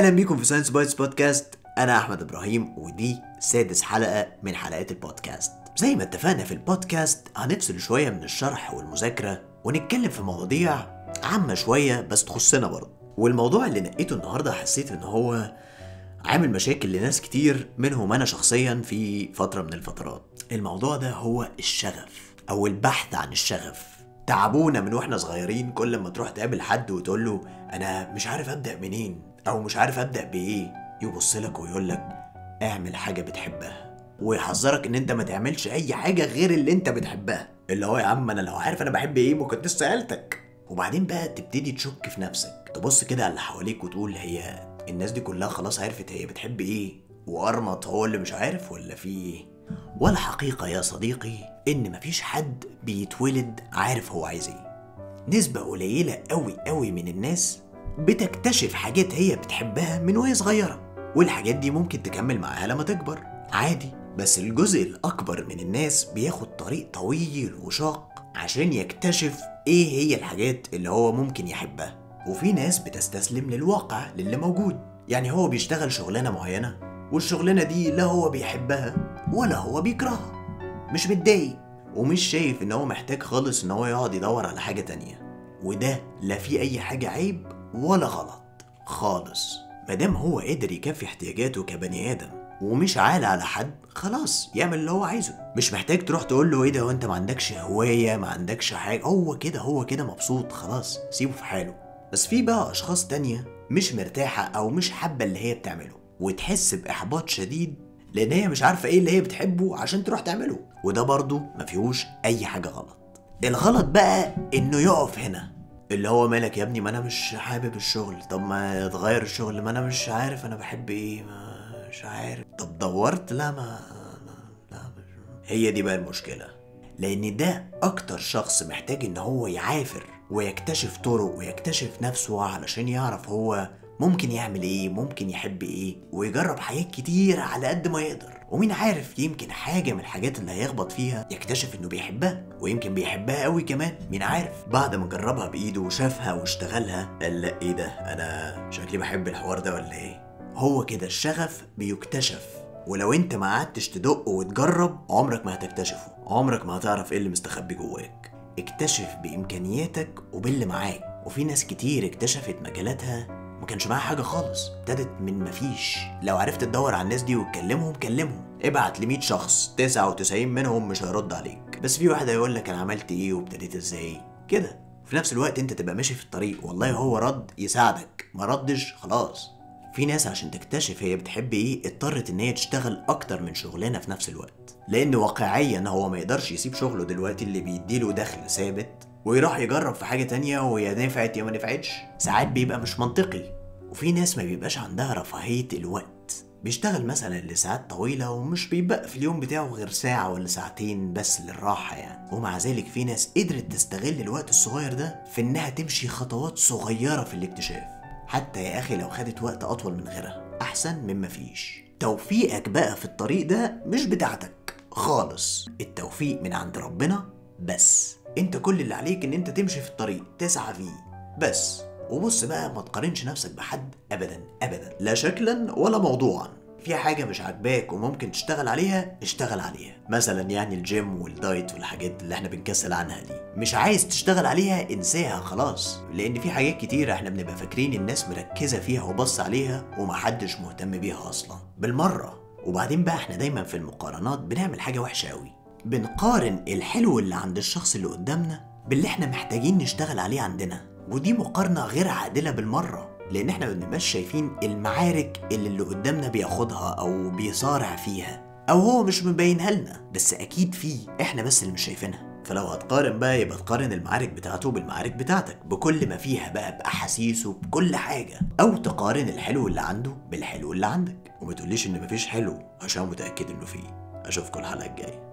اهلا بيكم في ساينس بايتس بودكاست انا احمد ابراهيم ودي سادس حلقه من حلقات البودكاست زي ما اتفقنا في البودكاست هنفصل شويه من الشرح والمذاكره ونتكلم في مواضيع عامه شويه بس تخصنا برضه والموضوع اللي نقيته النهارده حسيت ان هو عامل مشاكل لناس كتير منهم انا شخصيا في فتره من الفترات الموضوع ده هو الشغف او البحث عن الشغف تعبونا من واحنا صغيرين كل ما تروح تقابل حد وتقول له انا مش عارف ابدا منين او مش عارف ابدا بايه يبص لك ويقول لك اعمل حاجه بتحبها ويحذرك ان انت ما تعملش اي حاجه غير اللي انت بتحبها اللي هو يا عم انا لو عارف انا بحب ايه ما كنت سالتك وبعدين بقى تبتدي تشك في نفسك تبص كده على اللي حواليك وتقول هي الناس دي كلها خلاص عرفت هي بتحب ايه وارمط هو اللي مش عارف ولا في ايه والحقيقه يا صديقي ان مفيش حد بيتولد عارف هو عايز ايه نسبة قليلة قوي قوي من الناس بتكتشف حاجات هي بتحبها من وهي صغيرة والحاجات دي ممكن تكمل معاها لما تكبر عادي بس الجزء الأكبر من الناس بياخد طريق طويل وشاق عشان يكتشف ايه هي الحاجات اللي هو ممكن يحبها وفي ناس بتستسلم للواقع للي موجود يعني هو بيشتغل شغلانة معينة والشغلانة دي لا هو بيحبها ولا هو بيكرهها مش متضايق ومش شايف ان هو محتاج خالص ان هو يقعد يدور على حاجة تانية وده لا في اي حاجة عيب ولا غلط خالص مادام هو قدر يكفي احتياجاته كبني ادم ومش عالة على حد خلاص يعمل اللي هو عايزه مش محتاج تروح تقول له ايه ده وانت ما عندكش هواية ما عندكش حاجة هو كده هو كده مبسوط خلاص سيبه في حاله بس في بقى اشخاص تانية مش مرتاحة او مش حابة اللي هي بتعمله وتحس باحباط شديد لان هي مش عارفة ايه اللي هي بتحبه عشان تروح تعمله وده برضه ما فيهوش اي حاجة غلط الغلط بقى انه يقف هنا اللي هو مالك يا ابني ما انا مش حابب الشغل طب ما تغير الشغل ما انا مش عارف انا بحب ايه ما مش عارف طب دورت لا ما لا مش هي دي بقى المشكلة لان ده اكتر شخص محتاج ان هو يعافر ويكتشف طرق ويكتشف نفسه علشان يعرف هو ممكن يعمل ايه ممكن يحب ايه ويجرب حاجات كتير على قد ما يقدر ومين عارف يمكن حاجة من الحاجات اللي هيخبط فيها يكتشف انه بيحبها ويمكن بيحبها قوي كمان مين عارف بعد ما جربها بايده وشافها واشتغلها قال لا ايه ده انا شكلي بحب الحوار ده ولا ايه هو كده الشغف بيكتشف ولو انت ما قعدتش تدق وتجرب عمرك ما هتكتشفه عمرك ما هتعرف ايه اللي مستخبي جواك اكتشف بامكانياتك وباللي معاك وفي ناس كتير اكتشفت مجالاتها ما كانش معاها حاجه خالص ابتدت من مفيش لو عرفت تدور على الناس دي وتكلمهم كلمهم ابعت ل 100 شخص 99 منهم مش هيرد عليك بس في واحد هيقول لك انا عملت ايه وابتديت ازاي كده في نفس الوقت انت تبقى ماشي في الطريق والله هو رد يساعدك ما ردش خلاص في ناس عشان تكتشف هي بتحب ايه اضطرت ان هي تشتغل اكتر من شغلانه في نفس الوقت لان واقعيا هو ما يقدرش يسيب شغله دلوقتي اللي بيديله دخل ثابت ويروح يجرب في حاجه تانية ويا نفعت يا ما نفعتش ساعات بيبقى مش منطقي وفي ناس ما بيبقاش عندها رفاهيه الوقت بيشتغل مثلا لساعات طويلة ومش بيبقى في اليوم بتاعه غير ساعة ولا ساعتين بس للراحة يعني ومع ذلك في ناس قدرت تستغل الوقت الصغير ده في انها تمشي خطوات صغيرة في الاكتشاف حتى يا اخي لو خدت وقت اطول من غيرها احسن مما فيش توفيقك بقى في الطريق ده مش بتاعتك خالص التوفيق من عند ربنا بس انت كل اللي عليك ان انت تمشي في الطريق تسعى فيه بس وبص بقى ما تقارنش نفسك بحد ابدا ابدا لا شكلا ولا موضوعا في حاجة مش عاجباك وممكن تشتغل عليها اشتغل عليها مثلا يعني الجيم والدايت والحاجات اللي احنا بنكسل عنها دي مش عايز تشتغل عليها انساها خلاص لان في حاجات كتير احنا بنبقى فاكرين الناس مركزة فيها وبص عليها ومحدش مهتم بيها اصلا بالمرة وبعدين بقى احنا دايما في المقارنات بنعمل حاجة وحشة قوي بنقارن الحلو اللي عند الشخص اللي قدامنا باللي احنا محتاجين نشتغل عليه عندنا ودي مقارنة غير عادلة بالمرة لأن احنا ما بنبقاش شايفين المعارك اللي اللي قدامنا بياخدها أو بيصارع فيها أو هو مش مبينها لنا بس أكيد فيه احنا بس اللي مش شايفينها فلو هتقارن بقى يبقى تقارن المعارك بتاعته بالمعارك بتاعتك بكل ما فيها بقى بأحاسيسه بكل حاجة أو تقارن الحلو اللي عنده بالحلو اللي عندك وما تقوليش إن مفيش حلو عشان متأكد إنه فيه أشوفكم الحلقة الجاية